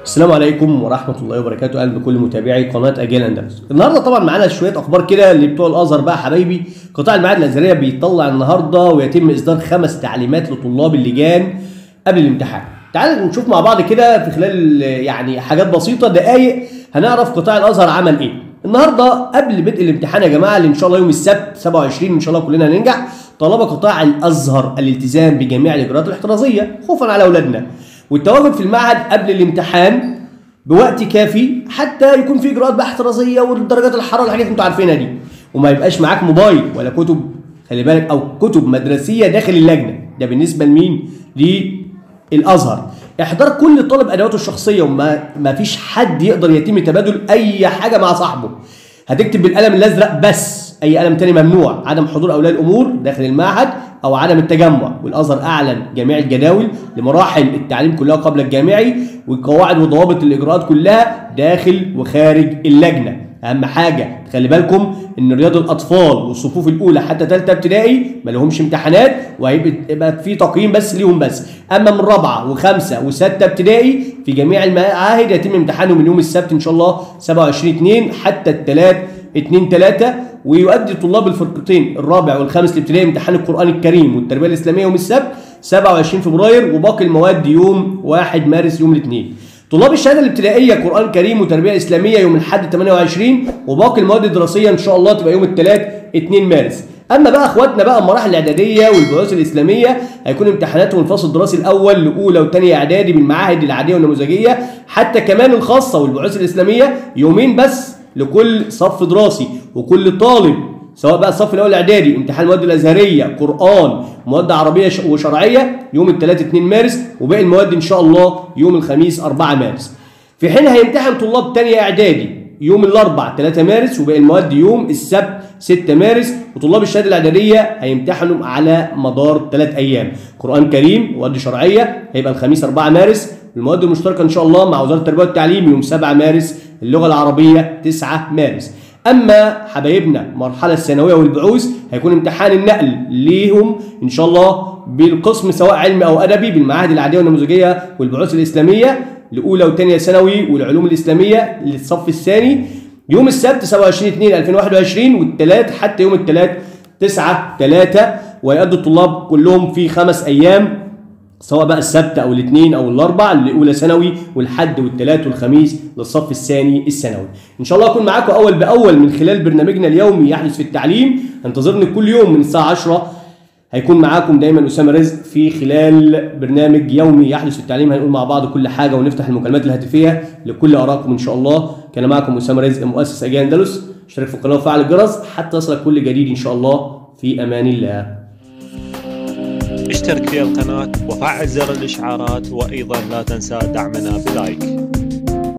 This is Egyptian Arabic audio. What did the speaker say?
السلام عليكم ورحمة الله وبركاته أهلا بكل متابعي قناة أجيال أندلس. النهارده طبعا معانا شوية أخبار كده اللي بتوع الأزهر بقى حبايبي، قطاع المعاهد الأزهرية بيطلع النهارده ويتم إصدار خمس تعليمات لطلاب اللجان قبل الامتحان. تعالوا نشوف مع بعض كده في خلال يعني حاجات بسيطة دقايق هنعرف قطاع الأزهر عمل إيه. النهارده قبل بدء الامتحان يا جماعة اللي إن شاء الله يوم السبت 27 إن شاء الله كلنا هننجح، طلب قطاع الأزهر الالتزام بجميع الإجراءات الاحترازية خوفا على أولادنا. والتواجد في المعهد قبل الامتحان بوقت كافي حتى يكون في اجراءات بقى احترازيه والدرجات الحراره والحاجات اللي انتوا عارفينها دي وما يبقاش معاك موبايل ولا كتب خلي بالك او كتب مدرسيه داخل اللجنه ده بالنسبه لمين للازهر احضار كل طالب ادواته الشخصيه وما ما فيش حد يقدر يتم تبادل اي حاجه مع صاحبه هتكتب بالقلم الازرق بس اي قلم تاني ممنوع عدم حضور اولياء الامور داخل المعهد او عدم التجمع والازهر اعلن جميع الجداول لمراحل التعليم كلها قبل الجامعي والقواعد وضوابط الاجراءات كلها داخل وخارج اللجنه اهم حاجه خلي بالكم ان رياض الاطفال والصفوف الاولى حتى ثالثه ابتدائي ما لهمش امتحانات وهيبقى في تقييم بس ليهم بس اما من رابعه وخمسه وسته ابتدائي في جميع المعاهد يتم امتحانهم من يوم السبت ان شاء الله 27 2 حتى الثلاث 2 3 ويؤدي طلاب الفرقتين الرابع والخامس الابتدائي امتحان القران الكريم والتربيه الاسلاميه يوم السبت 27 فبراير وباقي المواد يوم 1 مارس يوم الاثنين طلاب الشهاده الابتدائيه قران كريم وتربيه اسلاميه يوم الاحد 28 وباقي المواد الدراسيه ان شاء الله تبقى يوم الثلاث 2 مارس اما بقى اخواتنا بقى المراحل الاعداديه والبعوث الاسلاميه هيكون امتحاناتهم الفصل الدراسي الاول لاولى وثانيه اعدادي بالمعاهد العاديه والنموذجيه حتى كمان الخاصه والبعوث الاسلاميه يومين بس لكل صف دراسي وكل طالب سواء بقى الصف الاول الاعدادي امتحان المواد الازهريه قران مواد عربيه وشرعيه يوم الثلاث 2 مارس وباقي المواد ان شاء الله يوم الخميس 4 مارس في حين هيمتحن طلاب ثانيه اعدادي يوم الاربع 3 مارس وباقي المواد يوم السبت 6 مارس وطلاب الشهاده الاعداديه هيمتحنوا على مدار 3 ايام قران كريم مواد شرعيه هيبقى الخميس 4 مارس المواد المشتركه ان شاء الله مع وزاره التربيه والتعليم يوم 7 مارس اللغه العربيه 9 مارس اما حبايبنا المرحله الثانويه والبعوث هيكون امتحان النقل ليهم ان شاء الله بالقسم سواء علمي او ادبي بالمعاهد العاديه والنموذجيه والبعوث الاسلاميه لاولى وثانيه ثانوي والعلوم الاسلاميه للصف الثاني يوم السبت 27 2 2021 والثلاث حتى يوم الثلاث 9 3 ويؤدي الطلاب كلهم في خمس ايام سواء بقى السبت او الاثنين او الاربع الاولى ثانوي والحد والثلاث والخميس للصف الثاني الثانوي ان شاء الله اكون معاكم اول باول من خلال برنامجنا اليومي يحدث في التعليم انتظرني كل يوم من الساعه 10 هيكون معاكم دايما اسامه رزق في خلال برنامج يومي يحدث في التعليم هنقول مع بعض كل حاجه ونفتح المكالمات الهاتفيه لكل ارائكم ان شاء الله كان معكم اسامه رزق مؤسس اجيال اندلس اشترك في القناه وفعل الجرس حتى يصلك كل جديد ان شاء الله في امان الله اشترك في القناة وفعل زر الإشعارات وأيضا لا تنسى دعمنا بلايك